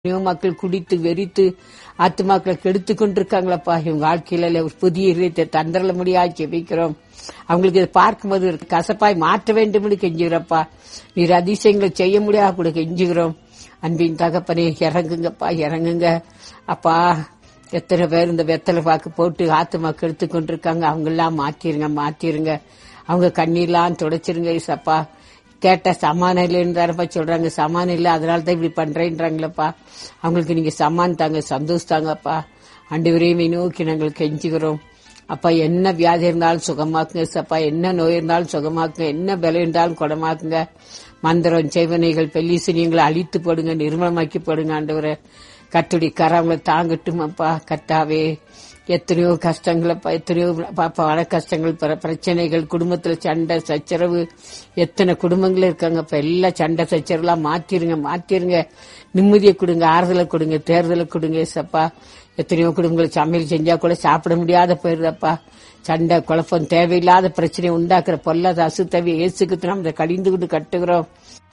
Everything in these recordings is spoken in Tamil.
எத்தனையோ மக்கள் குடித்து வெறித்து ஆத்துமாக்களை கெடுத்து கொண்டிருக்காங்களப்பா இவங்க வாழ்க்கையில ஒரு புதிய இதயத்தை தந்தரல முடியாது ஜெபிக்கிறோம் அவங்களுக்கு இதை பார்க்கும்போது ஒரு கசப்பாய் மாற்ற வேண்டும் என்று கெஞ்சுகிறப்பா நீர் அதிசயங்களை செய்ய முடியாது கூட கெஞ்சுகிறோம் அன்பின் தகப்பனே இறங்குங்கப்பா இறங்குங்க அப்பா எத்தனை பேர் இந்த வெத்தலை பாக்கு போட்டு ஆத்துமாக்கு எடுத்து கொண்டிருக்காங்க அவங்க எல்லாம் மாத்திருங்க மாத்திருங்க அவங்க கண்ணீர்லாம் துடைச்சிருங்க ஏசப்பா கேட்ட சமானம் இல்லைன்னு தானப்பா சொல்றாங்க சமானம் இல்லை அதனால தான் இப்படி பண்றேன்றாங்களப்பா அவங்களுக்கு நீங்க சமான் தாங்க சந்தோஷம் தாங்கப்பா அண்டு விரைவை நோக்கி நாங்கள் கெஞ்சுகிறோம் அப்பா என்ன வியாதி இருந்தாலும் சுகமாக்குங்க சப்பா என்ன நோய் இருந்தாலும் சுகமாக்குங்க என்ன பலம் இருந்தாலும் குணமாக்குங்க மந்திரம் செய்வனைகள் பெல்லிசினியங்களை அழித்து போடுங்க நிர்மலமாக்கி போடுங்க ஆண்டவரை கத்துடி கரவங்களை தாங்கட்டும் அப்பா கத்தாவே எத்தனையோ கஷ்டங்களப்பா எத்தனையோ பாப்பா வர கஷ்டங்கள் பிர- பிரச்சனைகள் குடும்பத்துல சண்டை சச்சரவு எத்தனை குடும்பங்கள் இருக்காங்க இப்ப எல்லா சண்டை சச்சரவுலாம் மாத்திருங்க மாத்திருங்க நிம்மதியை கொடுங்க ஆறுதலை கொடுங்க தேர்தலை கொடுங்க ஏசப்பா எத்தனையோ குடும்பங்கள் சமையல் செஞ்சா கூட சாப்பிட முடியாத போயிருதப்பா சண்டை குழப்பம் தேவையில்லாத பிரச்சனையை உண்டாக்குற பொல்லாத அசுத்தவி இயேசுக்கு நாம் அதை கடிந்து கொண்டு கட்டுகிறோம்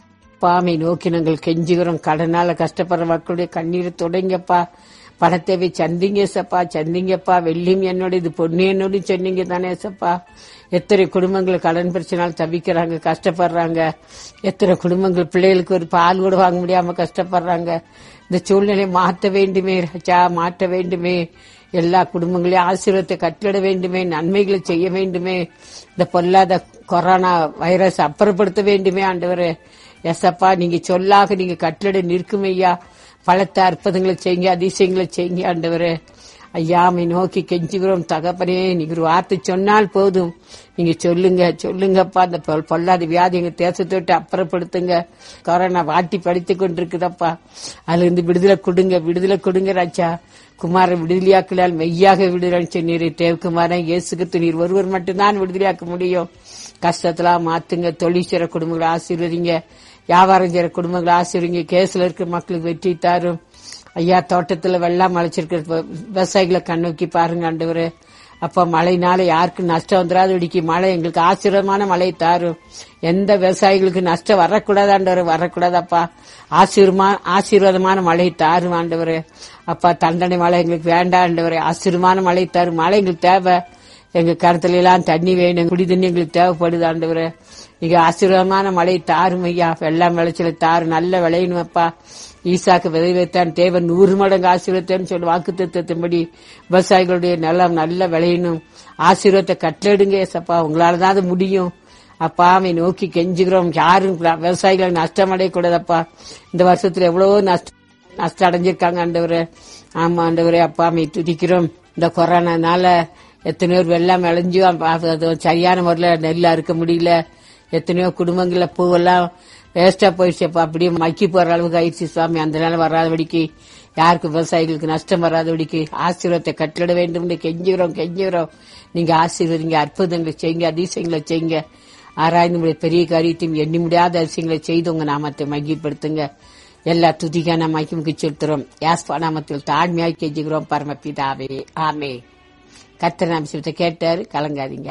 பாமை நோக்கி நாங்கள் கெஞ்சுகிறோம் கடனால கஷ்டப்படுற மக்களுடைய கண்ணீரை தொடங்கப்பா பணத்தேவை சந்திங்க சப்பா சந்திங்கப்பா வெள்ளியும் என்னோட இது பொண்ணு என்னோட சொன்னீங்க தானே சப்பா எத்தனை குடும்பங்கள் கடன் பிரச்சனால் தவிக்கிறாங்க கஷ்டப்படுறாங்க எத்தனை குடும்பங்கள் பிள்ளைகளுக்கு ஒரு பால் கூட வாங்க முடியாம கஷ்டப்படுறாங்க இந்த சூழ்நிலையை மாற்ற வேண்டுமே ராஜா மாற்ற வேண்டுமே எல்லா குடும்பங்களையும் ஆசீர்வாதத்தை கட்டிட வேண்டுமே நன்மைகளை செய்ய வேண்டுமே இந்த பொல்லாத கொரோனா வைரஸ் அப்புறப்படுத்த வேண்டுமே ஆண்டவரே எசப்பா நீங்க சொல்லாக நீங்க கட்டளை நிற்கும் ஐயா பலத்த அற்புதங்களை செய்யுங்க அதிசயங்களை செய்யுங்க ஆண்டவரே ஐயாமை நோக்கி கெஞ்சுகிறோம் தகப்பனே நீங்க ஒரு வார்த்தை சொன்னால் போதும் நீங்க சொல்லுங்க சொல்லுங்கப்பா அந்த பொ- பொல்லாத வியாதி எங்க தேசத்தை விட்டு அப்புறப்படுத்துங்க கொரோனா வாட்டி படித்து கொண்டிருக்குதப்பா அதுல இருந்து விடுதலை கொடுங்க விடுதலை கொடுங்க ராஜா குமார விடுதலையாக்கலால் மெய்யாக விடுதலை சொன்னீர் தேவகுமாரன் இயேசுக்கு நீர் ஒருவர் மட்டும்தான் விடுதலையாக்க முடியும் கஷ்டத்தெல்லாம் மாத்துங்க தொழில் செய்ற குடும்பங்களை ஆசீர்வதிங்க வியாபாரம் செய்யற குடும்பங்களை ஆசீர்வதிங்க கேஸ்ல இருக்கிற மக்களுக்கு வெற்றி தாரும் ஐயா தோட்டத்துல வெள்ளம் அழைச்சிருக்கிற வ- விவசாயிகளை கண்ணோக்கி பாருங்க ஆண்டவரே அப்ப மழைனால யாருக்கும் நஷ்டம் வந்துடாது இடிக்கு மழை எங்களுக்கு ஆசீர்வாதமான மழை தாரும் எந்த விவசாயிகளுக்கு நஷ்டம் வரக்கூடாது ஆண்டவரே வரக்கூடாதப்பா ஆசீர்வமா ஆசீர்வாதமான மழை தாரும் ஆண்டவரே அப்பா தண்டனை மழை எங்களுக்கு வேண்டாம் ஆண்டவரே ஆசீர்வாதமான மழை தாரும் மழை எங்களுக்கு தேவை எங்க கருத்துல எல்லாம் தண்ணி வேணும் குடி தண்ணி எங்களுக்கு தேவைப்படுது ஆண்டவரே நீங்க ஆசீர்வாதமான மழை தாரும் ஐயா வெள்ளம் விளைச்சல தாரு நல்ல விளையணும் அப்பா ஈசாக்கு விதை வைத்தான் தேவன் நூறு மடங்கு ஆசீர்வத்தேன்னு சொல்லி வாக்கு தத்துவத்தின்படி விவசாயிகளுடைய நிலம் நல்ல விளையணும் ஆசீர்வாதத்தை கட்டளிடுங்க ஏசப்பா உங்களால தான் அது முடியும் அப்பா அவனை நோக்கி கெஞ்சுகிறோம் யாரும் விவசாயிகளை நஷ்டம் அடையக்கூடாதப்பா இந்த வருஷத்துல எவ்வளவோ நஷ்டம் நஷ்டம் அடைஞ்சிருக்காங்க ஆண்டவரே ஆமா ஆண்டவரே அப்பா அம்மை துதிக்கிறோம் இந்த கொரோனானால எத்தனையோ பேர் வெள்ளம் விளைஞ்சு அப்ப அது சரியான முறையில் நெல் அறுக்க முடியல எத்தனையோ குடும்பங்கள்ல பூவெல்லாம் வேஸ்டா போயிடுச்சுப்பா அப்படியே மக்கி போற அளவுக்கு ஆயிடுச்சு சுவாமி அந்த நேரம் வராதபடிக்கு யாருக்கு விவசாயிகளுக்கு நஷ்டம் வராதபடிக்கு ஆசீர்வாதத்தை கட்டிட வேண்டும் என்று கெஞ்சுகிறோம் கெஞ்சுகிறோம் நீங்க ஆசீர்வதிங்க அற்புதங்களை செய்யுங்க அதிசயங்களை செய்யுங்க ஆராய்ந்து முடிய பெரிய காரியத்தையும் எண்ணி முடியாத அதிசயங்களை செய்து உங்க நாமத்தை மகிழ்படுத்துங்க எல்லா துதிக்கான மகிமுக்கு செலுத்துறோம் யாஸ்பா நாமத்தில் தாழ்மையாய் கெஞ்சுகிறோம் பரமபிதாவே ஆமே கர்த்தர் நாமத்தை கேட்டாரு கலங்காதீங்க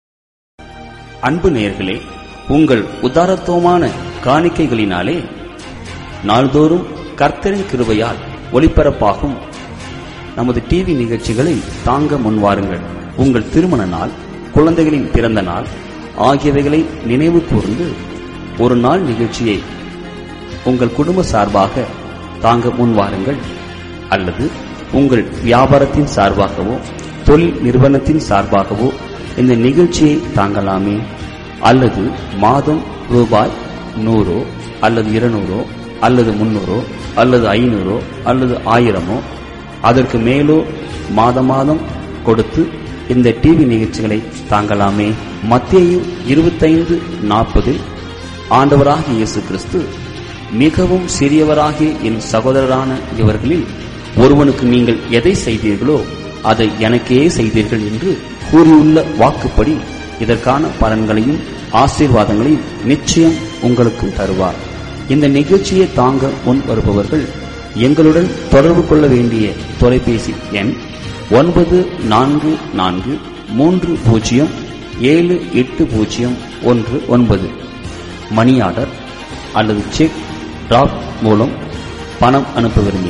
அன்பு நேயர்களே உங்கள் உதாரத்துவமான காணிக்கைகளினாலே நாள்தோறும் கர்த்தரின் கிருபையால் ஒளிபரப்பாகும் நமது டிவி நிகழ்ச்சிகளை தாங்க முன்வாருங்கள் உங்கள் திருமண நாள் குழந்தைகளின் பிறந்த நாள் ஆகியவைகளை நினைவு கூர்ந்து ஒரு நாள் நிகழ்ச்சியை உங்கள் குடும்ப சார்பாக தாங்க முன்வாருங்கள் அல்லது உங்கள் வியாபாரத்தின் சார்பாகவோ தொழில் நிறுவனத்தின் சார்பாகவோ இந்த நிகழ்ச்சியை தாங்கலாமே அல்லது மாதம் ரூபாய் நூறோ அல்லது இருநூறோ அல்லது முன்னூறோ அல்லது ஐநூறோ அல்லது ஆயிரமோ அதற்கு மேலோ மாத மாதம் கொடுத்து இந்த டிவி நிகழ்ச்சிகளை தாங்கலாமே மத்தேயு இருபத்தைந்து நாற்பதில் ஆண்டவராகிய இயேசு கிறிஸ்து மிகவும் சிறியவராகிய என் சகோதரரான இவர்களில் ஒருவனுக்கு நீங்கள் எதை செய்தீர்களோ அதை எனக்கே செய்தீர்கள் என்று கூறியுள்ள வாக்குப்படி இதற்கான பலன்களையும் ஆசீர்வாதங்களையும் நிச்சயம் உங்களுக்கு தருவார் இந்த நிகழ்ச்சியை தாங்க முன் வருபவர்கள் எங்களுடன் தொடர்பு கொள்ள வேண்டிய தொலைபேசி எண் ஒன்பது நான்கு நான்கு மூன்று பூஜ்ஜியம் ஏழு எட்டு பூஜ்ஜியம் ஒன்று ஒன்பது மணி ஆர்டர் அல்லது செக் டிராப் மூலம் பணம் அனுப்ப விரும்பி